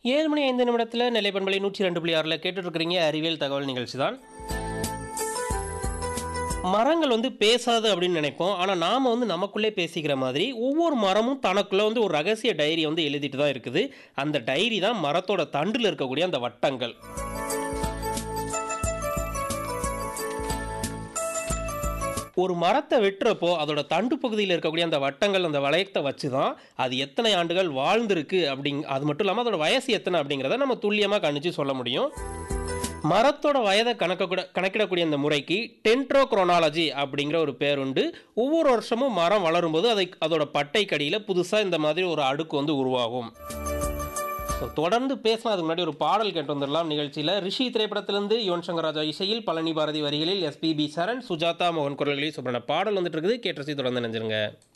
ஏழு மணி ஐந்து நிமிடத்தில் நெல்லை பண்பலை நூற்றி ரெண்டு புள்ளி ஆறில் கேட்டுட்ருக்கிறீங்க அறிவியல் தகவல் நிகழ்ச்சி தான் மரங்கள் வந்து பேசாது அப்படின்னு நினைப்போம் ஆனால் நாம் வந்து நமக்குள்ளே பேசிக்கிற மாதிரி ஒவ்வொரு மரமும் தனக்குள்ளே வந்து ஒரு ரகசிய டைரி வந்து எழுதிட்டு தான் இருக்குது அந்த டைரி தான் மரத்தோட தண்டில் இருக்கக்கூடிய அந்த வட்டங்கள் ஒரு மரத்தை வெட்டுறப்போ அதோட தண்டு பகுதியில் இருக்கக்கூடிய அந்த வட்டங்கள் அந்த வளையத்தை வச்சு தான் அது எத்தனை ஆண்டுகள் வாழ்ந்திருக்கு அப்படிங் அது மட்டும் இல்லாமல் அதோட வயசு எத்தனை அப்படிங்கிறத நம்ம துல்லியமாக கணிச்சு சொல்ல முடியும் மரத்தோட வயதை கணக்க கணக்கிடக்கூடிய அந்த முறைக்கு டென்ட்ரோக்ரோனாலஜி அப்படிங்கிற ஒரு பேர் உண்டு ஒவ்வொரு வருஷமும் மரம் வளரும்போது அதை அதோட பட்டை கடியில் புதுசாக இந்த மாதிரி ஒரு அடுக்கு வந்து உருவாகும் ஸோ தொடர்ந்து பேசலாம் அதுக்கு முன்னாடி ஒரு பாடல் கேட்டு வந்துடலாம் நிகழ்ச்சியில் ரிஷி திரைப்படத்திலிருந்து யுவன் சங்கர் ராஜா இசையில் பழனி பாரதி வரிகளில் எஸ்பிபி சரண் சுஜாதா மோகன் குரல்களில் சொல்கிற பாடல் வந்துட்டு இருக்குது கேட்டு தொடர்ந்து நினைஞ்சிருங்க